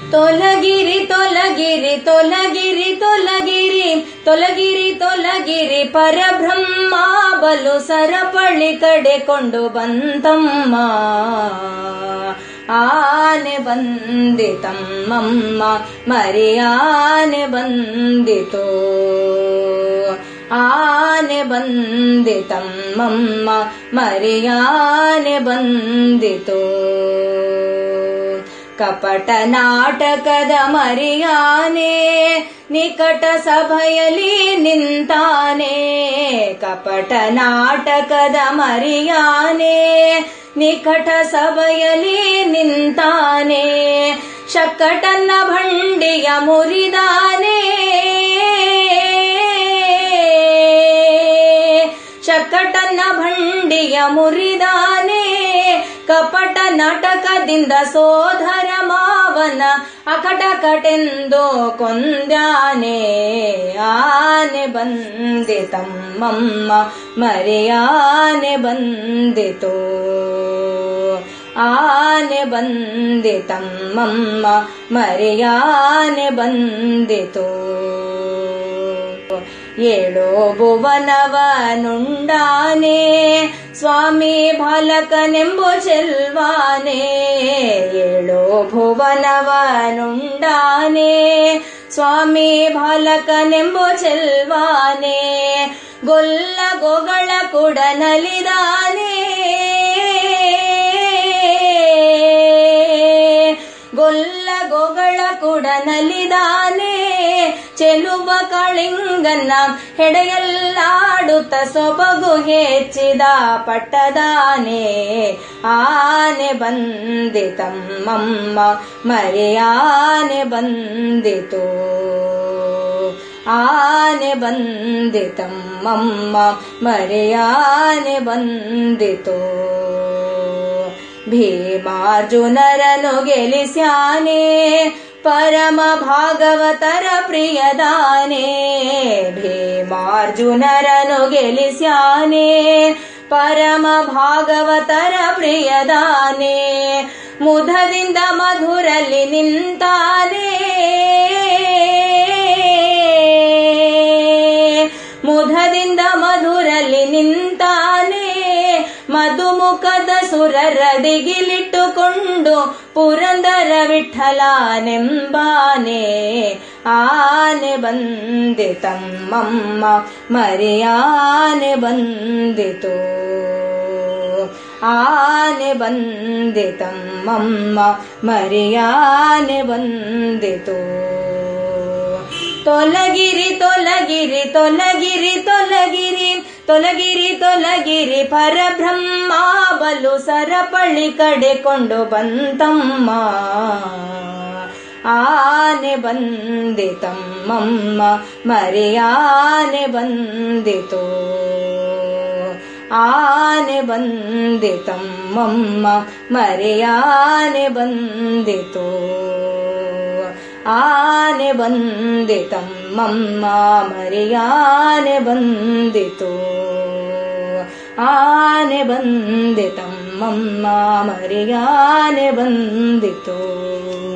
ತೊಲಗಿರಿ ತೊಲಗಿರಿ ತೊಲಗಿರಿ ತೊಲಗಿರಿ ತೊಲಗಿರಿ ತೊಲಗಿರಿ ಪರಬ್ರಹ್ಮ ಬಲು ಸರಪಳಿ ಕಡೆ ಕೊಂಡು ಬಂತಮ್ಮ ಆನೆ ಬಂದಿತಮ್ಮಮ್ಮ ಮರಿಯಾನೆ ಬಂದಿತೋ ಆನೆ ಬಂದಿತಮ್ಮಮ್ಮ ಮರಿಯಾನೆ ಬಂದಿತೋ ಕಪಟ ನಾಟಕದ ಮರಿಯಾನೆ ನಿಕಟ ಸಭೆಯಲ್ಲಿ ನಿಂತಾನೆ ಕಪಟ ನಾಟಕದ ಮರಿಯಾನೆ ನಿಕಟ ಸಭೆಯಲ್ಲಿ ನಿಂತಾನೆ ಶಕ್ಕಟನ್ನ ಭಂಡಿಯ ಮುರಿದಾನೆ ಶಕ್ಕಟನ್ನ ಭಂಡಿಯ ಮುರಿದಾನೆ ಕಪಟ ನಾಟಕದಿಂದ ಸೋದರ ಮಾವನ ಅಕಟಕಟೆಂದು ಕೊಂದ್ಯಾನೆ ಆನೆ ಬಂದಿತಮ್ಮಮ್ಮ ಮರಿಯಾನೆ ಬಂದಿತು ಆನೆ ಬಂದಿತಮ್ಮಮ್ಮ ಮರಿಯಾನೆ ಬಂದಿತು ಏಳೋ ಭುವನವನುಂಡಾನೆ ಸ್ವಾಮಿ ಬಾಲಕನೆಂಬು ಚೆಲ್ವಾನೆ ಏಳೋ ಭುವನವನುಂಡಾನೆ ಸ್ವಾಮಿ ಬಾಲಕನೆಂಬು ಚೆಲ್ವಾನೆ ಗೊಲ್ಲ ಗೊಗಳ ಕೂಡ ನಲಿದಾನೆ ಗೊಲ್ಲ ಗೊಗಳ ಕೂಡ ನಲಿದಾನೆ ಚೆಲುವ ಕಳಿಂಗನ್ನ ಹೆಡೆಯಲ್ಲಾಡುತ್ತ ಸೊಬಗು ಹೆಚ್ಚಿದ ಪಟ್ಟದಾನೆ ಆನೆ ಬಂದಿತಮ್ಮಮ್ಮ ಮರಿಯಾನೆ ಬಂದಿತು ಆನೆ ಬಂದಿತಮ್ಮಮ್ಮ ಮರಿಯಾನೆ ಬಂದಿತು ಭೀಮಾರ್ಜುನರನು ಗೆಲಿಸ್ಯಾನೆ ಪರಮ ಭಾಗವತರ ಪ್ರಿಯದಾನೆ ಭೀಮಾರ್ಜುನರನು ಗೆಲಿಸ್ಯಾನೆ ಪರಮ ಭಾಗವತರ ಪ್ರಿಯದಾನೆ ಮುಧದಿಂದ ಮಧುರಲ್ಲಿ ನಿಂತಾನೆ ಮುಧದಿಂದ ಮಧುರಲ್ಲಿ ನಿಂತಾನೆ ಮಧುಮುಖದ ಸುರರದಿಗಿಲಿಟ್ಟುಕೊಂಡು ಪುರಂದರ ವಿಠಲಾನೆಂಬಾನೆ ಆನೆ ಬಂದಿತಮ್ಮಮ್ಮ ಮರಿಯಾನೆ ಬಂದಿತು ಆನೆ ಬಂದಿತಮ್ಮಮ್ಮ ಮರಿಯಾನೆ ಬಂದಿತು ತೊಲಗಿರಿ ತೊಲಗಿರಿ ತೊಲಗಿರಿ ತೊಲಗಿರಿ ತೊಲಗಿರಿ ತೊಲಗಿರಿ ಪರಬ್ರಹ್ಮ ಬಲು ಸರಪಳಿ ಕಡೆ ಕೊಂಡು ಬಂತಮ್ಮ ಆನೆ ಬಂದಿತಮ್ಮಮ್ಮ ಮರಿಯಾನೆ ಬಂದಿತು ಆನೆ ಬಂದಿತಮ್ಮಮ್ಮ ಮರಿಯಾನೆ ಬಂದಿತು ಆನೆ ಬಂದಿತಮ್ಮಮ್ಮ ಮರಿಯಾನೆ ಬಂದಿತು ಆನೆ ಬಂದಿತಮ್ಮಮ್ಮ ಮರಿಯಾನೆ ಬಂದಿತು